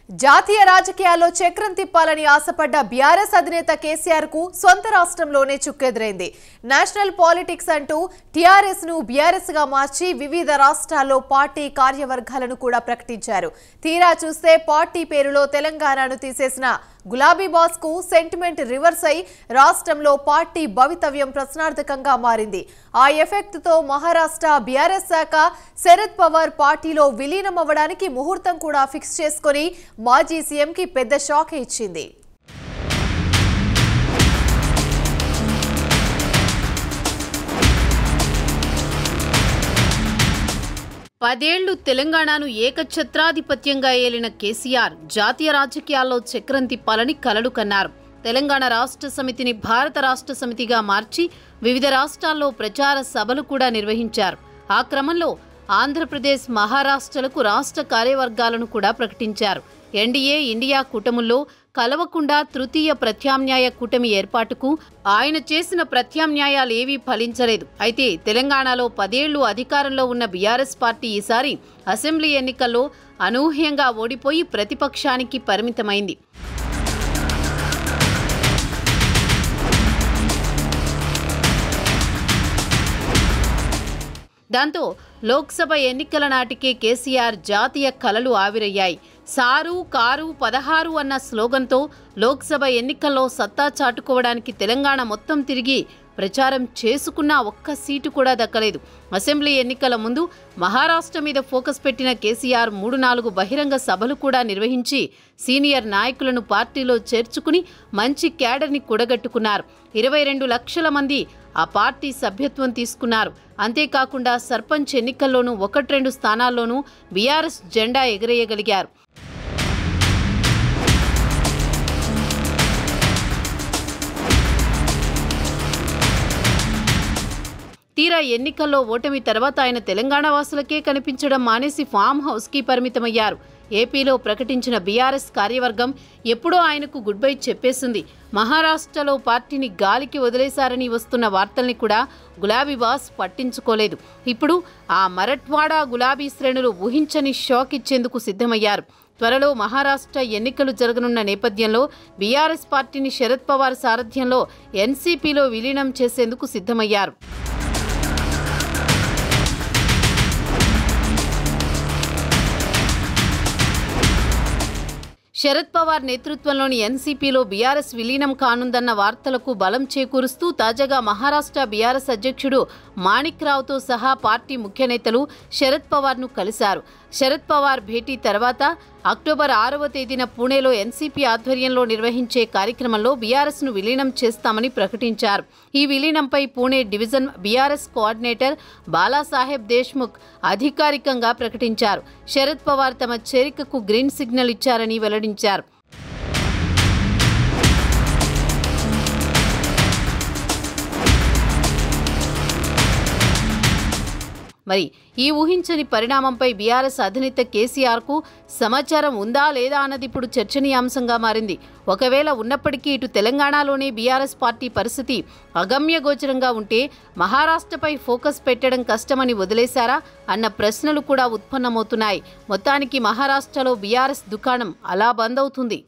జాతీయ రాజకీయాల్లో చక్రం తిప్పాలని ఆశపడ్డ బీఆర్ఎస్ అధినేత కేసీఆర్ కు సొంత రాష్ట్రంలోనే చుక్కెదురైంది నేషనల్ పాలిటిక్స్ అంటూ టీఆర్ఎస్ ను బీఆర్ఎస్ గా మార్చి వివిధ రాష్ట్రాల్లో పార్టీ కార్యవర్గాలను కూడా ప్రకటించారు తీరా చూస్తే పార్టీ పేరులో తెలంగాణను తీసేసిన గులాబీ బాస్ కు సెంటిమెంట్ రివర్స్ అయి రాష్ట్రంలో పార్టీ భవితవ్యం ప్రశ్నార్థకంగా మారింది ఆ ఎఫెక్ట్ తో మహారాష్ట్ర బీఆర్ఎస్ శాఖ శరద్ పవార్ పార్టీలో విలీనం అవ్వడానికి ముహూర్తం కూడా ఫిక్స్ చేసుకొని మాజీ సీఎంకి పెద్ద షాక్ ఇచ్చింది పదేళ్లు తెలంగాణను ఏకఛత్రాధిపత్యంగా ఏలిన కేసీఆర్ జాతీయ రాజకీయాల్లో చక్రం తిప్పాలని కలలు కన్నారు తెలంగాణ రాష్ట్ర సమితిని భారత రాష్ట్ర సమితిగా మార్చి వివిధ రాష్ట్రాల్లో ప్రచార సభలు కూడా నిర్వహించారు ఆ క్రమంలో ఆంధ్రప్రదేశ్ మహారాష్ట్రలకు రాష్ట్ర కార్యవర్గాలను కూడా ప్రకటించారు ఎన్డీఏ ఇండియా కూటముల్లో కలవకుండా తృతీయ ప్రత్యామ్నాయ కూటమి ఏర్పాటుకు ఆయన చేసిన ప్రత్యామ్నాయాలేవీ ఫలించలేదు అయితే తెలంగాణలో పదేళ్లు అధికారంలో ఉన్న బీఆర్ఎస్ పార్టీ ఈసారి అసెంబ్లీ ఎన్నికల్లో అనూహ్యంగా ఓడిపోయి ప్రతిపక్షానికి పరిమితమైంది దాంతో లోక్సభ ఎన్నికల నాటికే కేసీఆర్ జాతీయ కలలు ఆవిరయ్యాయి సారు కారు పదహారు అన్న స్లోగన్తో లోక్సభ ఎన్నికల్లో సత్తా చాటుకోవడానికి తెలంగాణ మొత్తం తిరిగి ప్రచారం చేసుకున్న ఒక్క సీటు కూడా దక్కలేదు అసెంబ్లీ ఎన్నికల ముందు మహారాష్ట్ర మీద ఫోకస్ పెట్టిన కేసీఆర్ మూడు నాలుగు బహిరంగ సభలు కూడా నిర్వహించి సీనియర్ నాయకులను పార్టీలో చేర్చుకుని మంచి క్యాడర్ని కూడగట్టుకున్నారు ఇరవై రెండు లక్షల మంది ఆ పార్టీ సభ్యత్వం తీసుకున్నారు అంతేకాకుండా సర్పంచ్ ఎన్నికల్లోనూ ఒకటి రెండు స్థానాల్లోనూ బీఆర్ఎస్ జెండా ఎగరేయగలిగారు తీరా ఎన్నికల్లో ఓటమి తర్వాత ఆయన తెలంగాణ వాసులకే కనిపించడం మానేసి ఫామ్ హౌస్కి పరిమితమయ్యారు ఏపీలో ప్రకటించిన బీఆర్ఎస్ కార్యవర్గం ఎప్పుడో ఆయనకు గుడ్ బై చెప్పేసింది మహారాష్ట్రలో పార్టీని గాలికి వదిలేశారని వస్తున్న వార్తల్ని కూడా గులాబీ బాస్ పట్టించుకోలేదు ఇప్పుడు ఆ మరట్వాడా గులాబీ శ్రేణులు ఊహించని షాక్ ఇచ్చేందుకు సిద్ధమయ్యారు త్వరలో మహారాష్ట్ర ఎన్నికలు జరగనున్న నేపథ్యంలో బీఆర్ఎస్ పార్టీని శరద్ పవార్ సారథ్యంలో ఎన్సీపీలో విలీనం చేసేందుకు సిద్ధమయ్యారు శరద్ పవార్ నేతృత్వంలోని ఎన్సీపీలో బీఆర్ఎస్ విలీనం కానుందన్న వార్తలకు బలం చేకూరుస్తూ తాజాగా మహారాష్ట్ర బీఆర్ఎస్ అధ్యక్షుడు మాణిక్ రావుతో సహా పార్టీ ముఖ్య నేతలు శరద్ పవార్ను కలిశారు శరద్ పవార్ భేటీ తర్వాత అక్టోబర్ ఆరవ తేదీన పూణేలో ఎన్సీపీ ఆధ్వర్యంలో నిర్వహించే కార్యక్రమంలో బీఆర్ఎస్ను విలీనం చేస్తామని ప్రకటించారు ఈ విలీనంపై పూణే డివిజన్ బీఆర్ఎస్ కోఆర్డినేటర్ బాలాసాహెబ్ దేశ్ముఖ్ అధికారికంగా ప్రకటించారు శరద్ పవార్ తమ చేరికకు గ్రీన్ సిగ్నల్ ఇచ్చారని వెల్లడించారు మరి ఈ ఊహించని పరిణామంపై బీఆర్ఎస్ అధినేత కేసీఆర్కు సమాచారం ఉందా లేదా అన్నది ఇప్పుడు చర్చనీయాంశంగా మారింది ఒకవేళ ఉన్నప్పటికీ ఇటు తెలంగాణలోనే బీఆర్ఎస్ పార్టీ పరిస్థితి అగమ్యగోచరంగా ఉంటే మహారాష్ట్రపై ఫోకస్ పెట్టడం కష్టమని వదిలేశారా అన్న ప్రశ్నలు కూడా ఉత్పన్నమవుతున్నాయి మొత్తానికి మహారాష్ట్రలో బీఆర్ఎస్ దుకాణం అలా బంద్ అవుతుంది